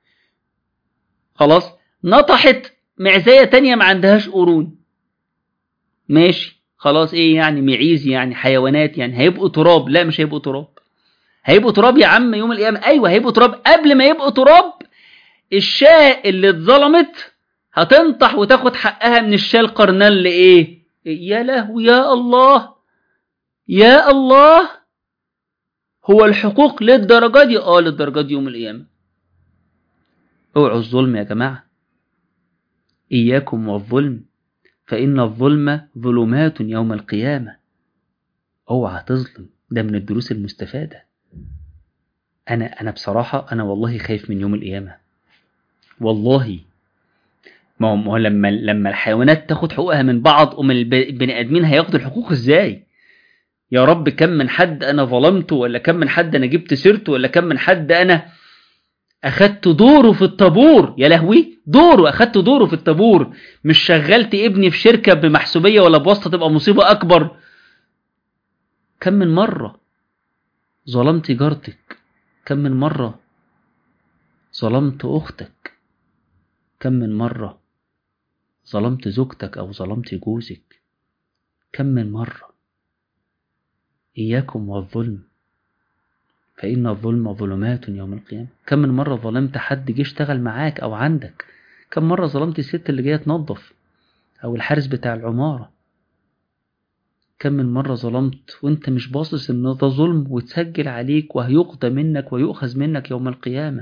خلاص نطحت معزاية تانية ما عندهاش قرون ماشي خلاص ايه يعني معيز يعني حيوانات يعني هيبقوا تراب لا مش هيبقوا تراب هيبقوا تراب يا عم يوم القيامة ايوه هيبقوا تراب قبل ما يبقوا تراب الشاة اللي اتظلمت هتنطح وتاخد حقها من الشاة القرنان لايه يا لهو يا الله يا الله هو الحقوق للدرجة دي اه للدرجة دي يوم القيامة اوعوا الظلم يا جماعه إياكم والظلم فإن الظلم ظلمات يوم القيامة اوعى تظلم ده من الدروس المستفادة أنا أنا بصراحة أنا والله خايف من يوم القيامة والله ما هو لما لما الحيوانات تاخد حقوقها من بعض أم البني آدمين هياخدوا الحقوق إزاي؟ يا رب كم من حد أنا ظلمته ولا كم من حد أنا جبت سيرته ولا كم من حد أنا اخدت دوره في الطابور يا لهوي دوره اخدت دوره في الطابور مش شغلت ابني في شركة بمحسوبية ولا بواسطة تبقى مصيبة اكبر كم من مرة ظلمت جارتك كم من مرة ظلمت اختك كم من مرة ظلمت زوجتك او ظلمت جوزك كم من مرة اياكم والظلم فإن الظلم ظلمات يوم القيامة كم من مرة ظلمت حد جه اشتغل معاك أو عندك كم مرة ظلمت الست اللي جاية تنظف أو الحارس بتاع العمارة كم من مرة ظلمت وانت مش باصص ان ده ظلم وتسجل عليك وهيقضى منك ويؤخذ منك يوم القيامة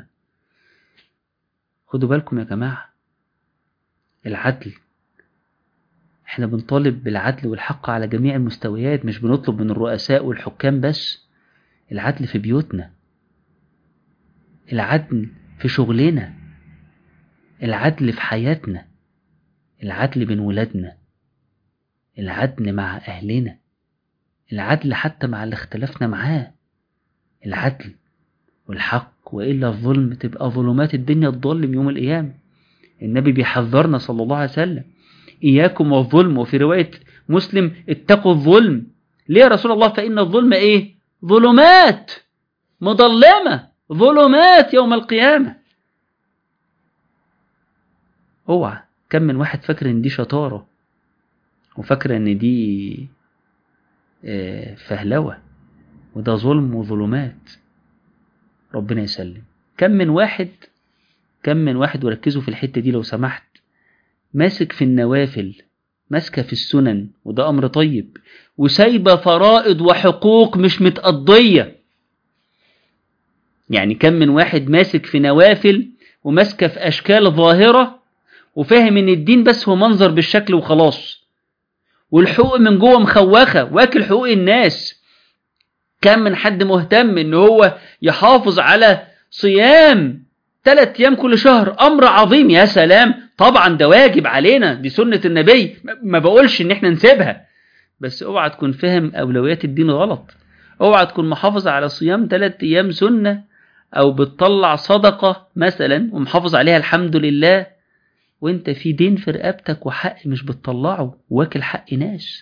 خدوا بالكم يا جماعة العدل احنا بنطالب بالعدل والحق على جميع المستويات مش بنطلب من الرؤساء والحكام بس العدل في بيوتنا العدل في شغلنا العدل في حياتنا العدل بين ولادنا العدل مع أهلنا العدل حتى مع اللي اختلفنا معاه العدل والحق وإلا الظلم تبقى ظلمات الدنيا تظلم يوم القيامة النبي بيحذرنا صلى الله عليه وسلم إياكم والظلم وفي رواية مسلم اتقوا الظلم ليه يا رسول الله فإن الظلم إيه ظلمات مظلمة ظلمات يوم القيامة اوعى كم من واحد فاكر ان دي شطارة وفاكر ان دي فهلوة وده ظلم وظلمات ربنا يسلم كم من واحد كم من واحد وركزوا في الحتة دي لو سمحت ماسك في النوافل ماسكة في السنن وده أمر طيب وسايبة فرائض وحقوق مش متقضية يعني كم من واحد ماسك في نوافل وماسكة في أشكال ظاهرة وفاهم إن الدين بس هو منظر بالشكل وخلاص والحقوق من جوه مخوخة واكل حقوق الناس كم من حد مهتم إن هو يحافظ على صيام ثلاث أيام كل شهر أمر عظيم يا سلام طبعا ده واجب علينا دي سنة النبي ما بقولش إن إحنا نسيبها بس اوعى تكون فاهم أولويات الدين غلط اوعى تكون محافظ على صيام ثلاث أيام سنة أو بتطلع صدقة مثلا ومحافظ عليها الحمد لله وانت في دين في رقبتك وحق مش بتطلعه واكل حق ناس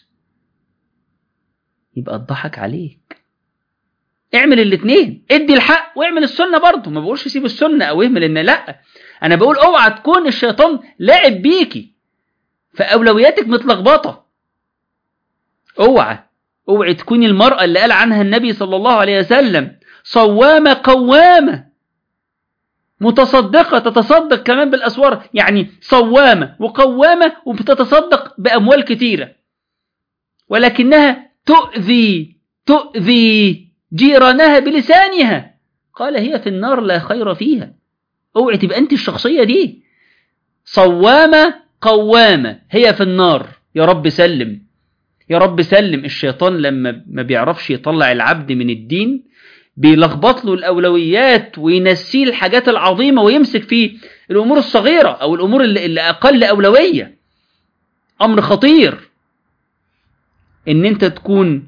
يبقى الضحك عليك اعمل الاتنين ادي الحق واعمل السنة برضه ما بقولش سيب السنة او اهمل ان لا انا بقول اوعى تكون الشيطان لاعب بيكي فاولوياتك متلخبطة اوعى اوعي تكوني المرأة اللي قال عنها النبي صلى الله عليه وسلم صوامة قوامة متصدقة تتصدق كمان بالأسوار يعني صوامة وقوامة وبتتصدق بأموال كتيرة ولكنها تؤذي تؤذي جيرانها بلسانها قال هي في النار لا خير فيها اوعي تبقى انت الشخصية دي صوامة قوامة هي في النار يا رب سلم يا رب سلم الشيطان لما ما بيعرفش يطلع العبد من الدين بيلخبط له الأولويات وينسيه الحاجات العظيمة ويمسك في الأمور الصغيرة أو الأمور اللي, اللي أقل أولوية أمر خطير إن أنت تكون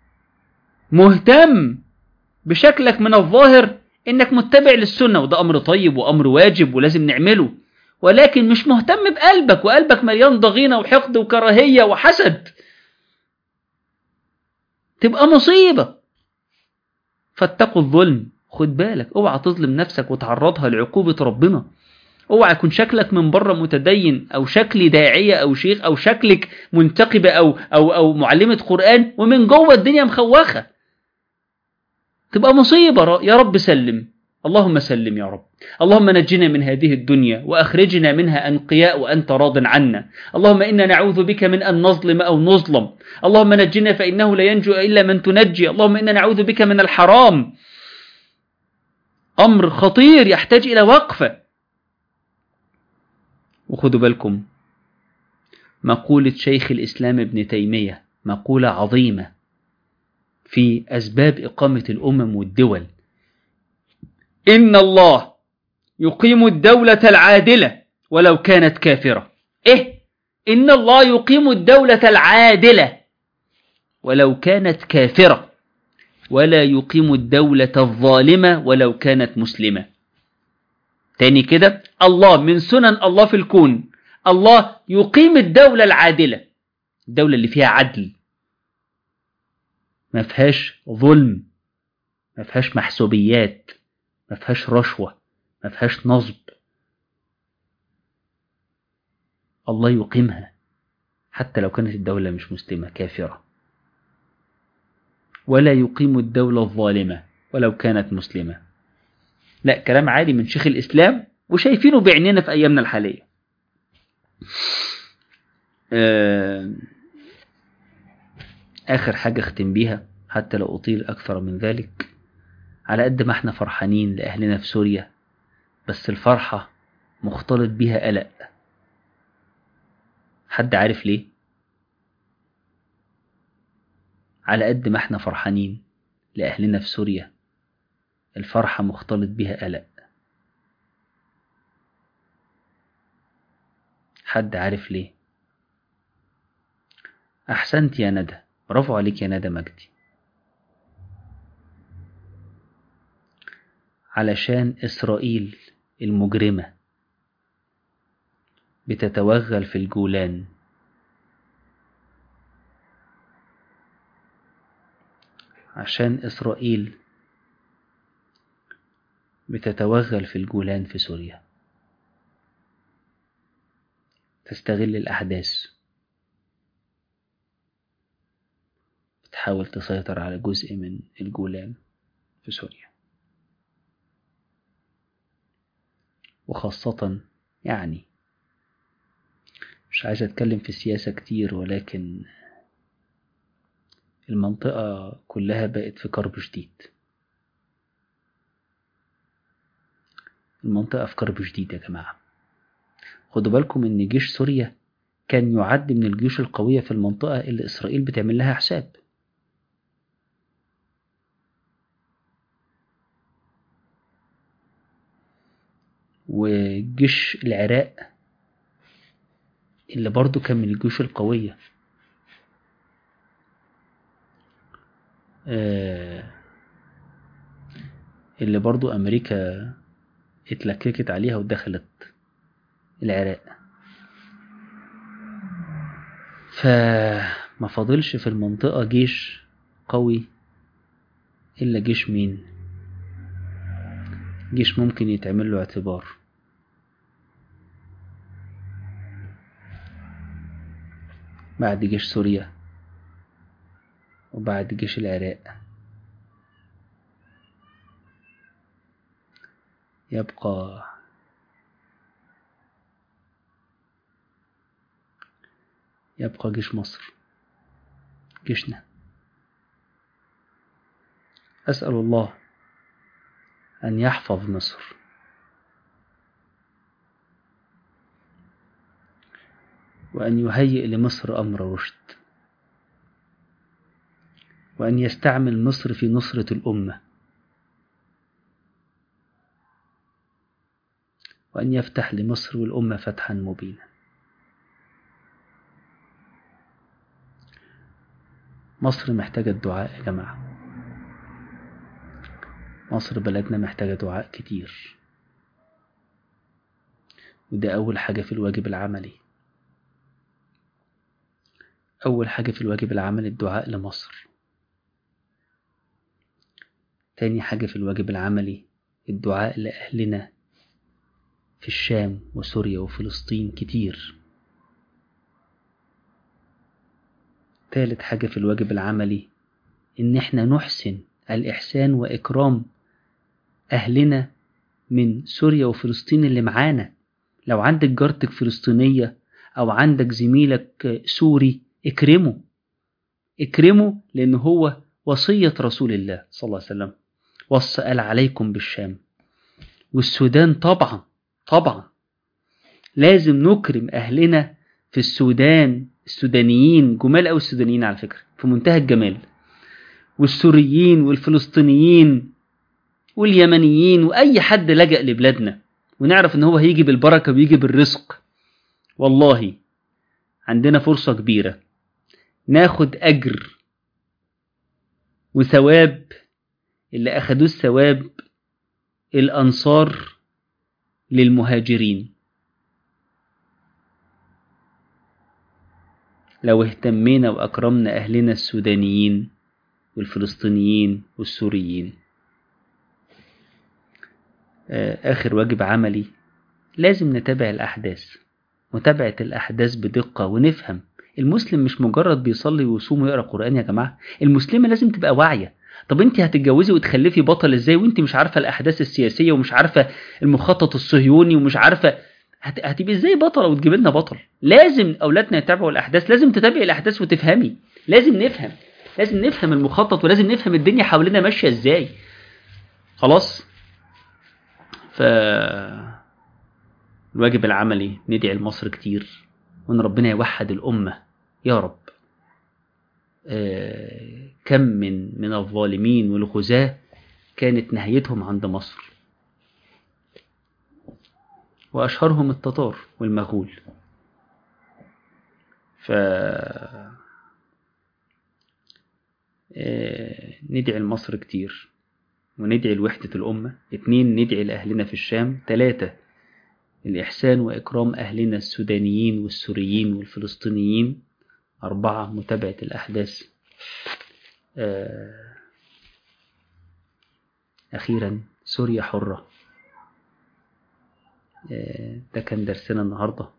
مهتم بشكلك من الظاهر إنك متبع للسنة وده أمر طيب وأمر واجب ولازم نعمله ولكن مش مهتم بقلبك وقلبك مليان ضغينة وحقد وكراهية وحسد تبقى مصيبة فاتقوا الظلم خد بالك اوعى تظلم نفسك وتعرضها لعقوبة ربنا اوعى يكون شكلك من بره متدين او شكلي داعية او شيخ او شكلك منتقبة او او او معلمة قرآن ومن جوه الدنيا مخوخة تبقى مصيبة يا رب سلم اللهم سلم يا رب اللهم نجنا من هذه الدنيا وأخرجنا منها أنقياء وأنت راض عنا اللهم إنا نعوذ بك من أن نظلم أو نظلم اللهم نجنا فإنه لا ينجو إلا من تنجي اللهم إنا نعوذ بك من الحرام أمر خطير يحتاج إلى وقفة وخدوا بالكم مقولة شيخ الإسلام ابن تيمية مقولة عظيمة في أسباب إقامة الأمم والدول إن الله يقيم الدولة العادلة ولو كانت كافرة إيه؟ إن الله يقيم الدولة العادلة ولو كانت كافرة ولا يقيم الدولة الظالمة ولو كانت مسلمة تاني كده الله من سنن الله في الكون الله يقيم الدولة العادلة الدولة اللي فيها عدل ما فيهاش ظلم ما فيهاش محسوبيات ما فيهاش رشوة ما فيهاش نصب الله يقيمها حتى لو كانت الدولة مش مسلمة كافرة ولا يقيم الدولة الظالمة ولو كانت مسلمة لا كلام عادي من شيخ الإسلام وشايفينه بعيننا في أيامنا الحالية آخر حاجة اختم بيها حتى لو أطيل أكثر من ذلك على قد ما احنا فرحانين لأهلنا في سوريا بس الفرحة مختلط بيها قلق حد عارف ليه؟ على قد ما احنا فرحانين لأهلنا في سوريا الفرحة مختلط بيها قلق حد عارف ليه؟ أحسنت يا ندى برافو عليك يا ندى مجدي علشان إسرائيل المجرمة بتتوغل في الجولان عشان إسرائيل بتتوغل في الجولان في سوريا تستغل الأحداث بتحاول تسيطر على جزء من الجولان في سوريا وخاصة يعني مش عايز أتكلم في السياسة كتير ولكن المنطقة كلها بقت في كرب شديد المنطقة في كرب شديد يا جماعة خدوا بالكم إن جيش سوريا كان يعد من الجيوش القوية في المنطقة اللي إسرائيل بتعمل لها حساب وجيش العراق اللي برضو كان من الجيوش القوية آه، اللي برضو أمريكا اتلككت عليها ودخلت العراق فما فاضلش في المنطقة جيش قوي إلا جيش مين جيش ممكن يتعمل له اعتبار بعد جيش سوريا وبعد جيش العراق يبقى يبقى جيش مصر جيشنا أسأل الله أن يحفظ مصر وأن يهيئ لمصر أمر رشد وأن يستعمل مصر في نصرة الأمة وأن يفتح لمصر والأمة فتحا مبينا مصر محتاجة الدعاء يا جماعة مصر بلدنا محتاجة دعاء كتير وده أول حاجة في الواجب العملي أول حاجة في الواجب العملي الدعاء لمصر تاني حاجة في الواجب العملي الدعاء لأهلنا في الشام وسوريا وفلسطين كتير تالت حاجة في الواجب العملي إن إحنا نحسن الإحسان وإكرام أهلنا من سوريا وفلسطين اللي معانا لو عندك جارتك فلسطينية أو عندك زميلك سوري اكرمه اكرمه لأن هو وصية رسول الله صلى الله عليه وسلم وصى قال عليكم بالشام والسودان طبعا طبعا لازم نكرم أهلنا في السودان السودانيين جمال أو السودانيين على فكرة في منتهى الجمال والسوريين والفلسطينيين واليمنيين وأي حد لجأ لبلادنا ونعرف إن هو هيجي بالبركة ويجي بالرزق والله عندنا فرصة كبيرة ناخد أجر وثواب اللي أخدوه الثواب الأنصار للمهاجرين لو اهتمينا وأكرمنا أهلنا السودانيين والفلسطينيين والسوريين آخر واجب عملي لازم نتابع الأحداث متابعة الأحداث بدقة ونفهم المسلم مش مجرد بيصلي ويصوم ويقرأ قرآن يا جماعة المسلمة لازم تبقى واعية طب انت هتتجوزي وتخلفي بطل ازاي وانت مش عارفة الأحداث السياسية ومش عارفة المخطط الصهيوني ومش عارفة هت... هتبقي ازاي بطلة وتجيب لنا بطل لازم أولادنا يتابعوا الأحداث لازم تتابعي الأحداث وتفهمي لازم نفهم لازم نفهم المخطط ولازم نفهم الدنيا حوالينا ماشية ازاي خلاص ف الواجب العملي ندعي لمصر كتير وان ربنا يوحد الأمة يا رب آه كم من من الظالمين والغزاة كانت نهايتهم عند مصر وأشهرهم التتار والمغول ف آه ندعي لمصر كتير وندعي لوحدة الأمة اتنين ندعي لأهلنا في الشام تلاتة الإحسان وإكرام أهلنا السودانيين والسوريين والفلسطينيين أربعة متابعة الأحداث أخيرا سوريا حرة ده كان درسنا النهاردة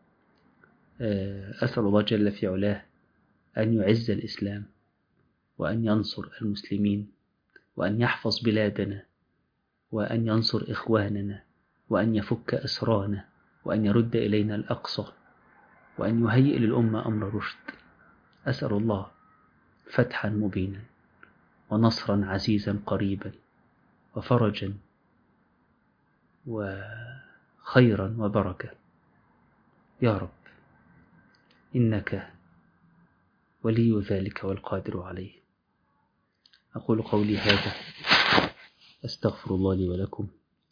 أسأل الله جل في علاه أن يعز الإسلام وأن ينصر المسلمين وأن يحفظ بلادنا وأن ينصر إخواننا وأن يفك أسرانا وأن يرد إلينا الأقصى وأن يهيئ للأمة أمر رشد أسأل الله فتحا مبينا ونصرا عزيزا قريبا وفرجا وخيرا وبركة يا رب إنك ولي ذلك والقادر عليه أقول قولي هذا أستغفر الله لي ولكم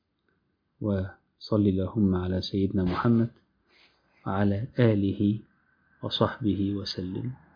وصل اللهم على سيدنا محمد وعلى آله وصحبه وسلم